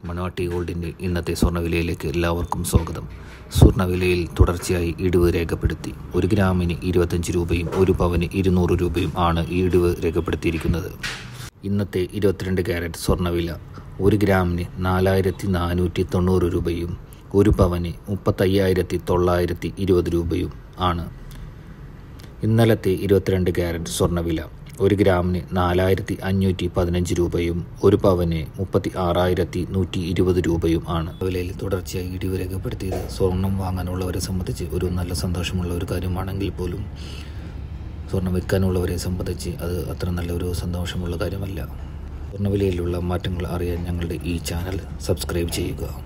മണവാട്ടി ഗോൾഡിൻ്റെ ഇന്നത്തെ സ്വർണ്ണവിലയിലേക്ക് എല്ലാവർക്കും സ്വാഗതം സ്വർണ്ണവിലയിൽ തുടർച്ചയായി ഇടിവ് രേഖപ്പെടുത്തി ഒരു ഗ്രാമിന് ഇരുപത്തഞ്ച് രൂപയും ഒരു പവന് ഇരുന്നൂറ് രൂപയും ആണ് ഈ ഇടിവ് രേഖപ്പെടുത്തിയിരിക്കുന്നത് ഇന്നത്തെ ഇരുപത്തിരണ്ട് ക്യാരറ്റ് സ്വർണ്ണവില ഒരു ഗ്രാമിന് നാലായിരത്തി നാനൂറ്റി തൊണ്ണൂറ് രൂപയും ഒരു പവന് മുപ്പത്തയ്യായിരത്തി തൊള്ളായിരത്തി ഇരുപത് രൂപയും ആണ് ഇന്നലത്തെ ഇരുപത്തിരണ്ട് ക്യാരറ്റ് സ്വർണ്ണവില ഒരു ഗ്രാമിന് നാലായിരത്തി അഞ്ഞൂറ്റി പതിനഞ്ച് രൂപയും ഒരു പവന് മുപ്പത്തി ആറായിരത്തി നൂറ്റി ഇരുപത് രൂപയും ആണ് വിലയിൽ തുടർച്ചയായി ഇടിവ് രേഖപ്പെടുത്തിയത് സ്വർണം വാങ്ങാനുള്ളവരെ സംബന്ധിച്ച് ഒരു നല്ല സന്തോഷമുള്ള ഒരു കാര്യമാണെങ്കിൽ പോലും സ്വർണം വിൽക്കാനുള്ളവരെ സംബന്ധിച്ച് അത് അത്ര നല്ലൊരു സന്തോഷമുള്ള കാര്യമല്ല സ്വർണ്ണവിലയിലുള്ള മാറ്റങ്ങൾ അറിയാൻ ഞങ്ങളുടെ ഈ ചാനൽ സബ്സ്ക്രൈബ് ചെയ്യുക